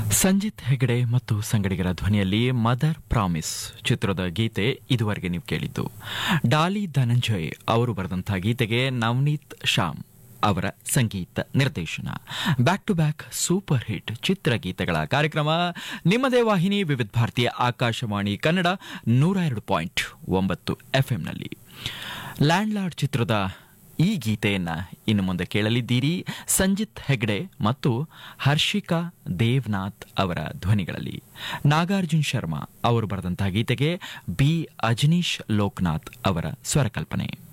ಸಂಜಿತ್ ಹೆಗಡೆ ಮತ್ತು ಸಂಗಡಿಗರ ಧ್ವನಿಯಲ್ಲಿ mother promise ಚಿತ್ರದ ಗೀತೆ ಇದುವರೆಗೆ ನೀವು ಕೇಳಿದ್ದು ಡಾಲಿ ಧನಂಜಯ್ ಅವರು ಬರೆದಂತಹ ಗೀತೆಗೆ ನವನೀತ್ ಶ್ಯಾಮ್ ಅವರ ಸಂಗೀತ ನಿರ್ದೇಶನ back to back super hit ಚಿತ್ರಗೀತೆಗಳ ಕಾರ್ಯಕ್ರಮ ನಿಮ್ಮದೇ ವಾಹಿನಿ ವಿವಿಧ ಭಾರತೀಯ ಆಕಾಶವಾಣಿ ಕನ್ನಡ ನೂರ ಎರಡು ಪಾಯಿಂಟ್ ಒಂಬತ್ತು ಎಫ್ಎಂನಲ್ಲಿ ಲ್ಯಾಂಡ್ ಲಾರ್ಡ್ ಚಿತ್ರದ ಈ ಗೀತೆಯನ್ನ ಇನ್ನು ಮುಂದೆ ಕೇಳಲಿದ್ದೀರಿ ಸಂಜಿತ್ ಹೆಗ್ಡೆ ಮತ್ತು ಹರ್ಷಿಕಾ ದೇವ್ನಾಥ್ ಅವರ ಧ್ವನಿಗಳಲ್ಲಿ ನಾಗಾರ್ಜುನ್ ಶರ್ಮಾ ಅವರು ಬರೆದಂತಹ ಗೀತೆಗೆ ಬಿ ಅಜನೀಶ್ ಲೋಕನಾಥ್ ಅವರ ಸ್ವರಕಲ್ಪನೆ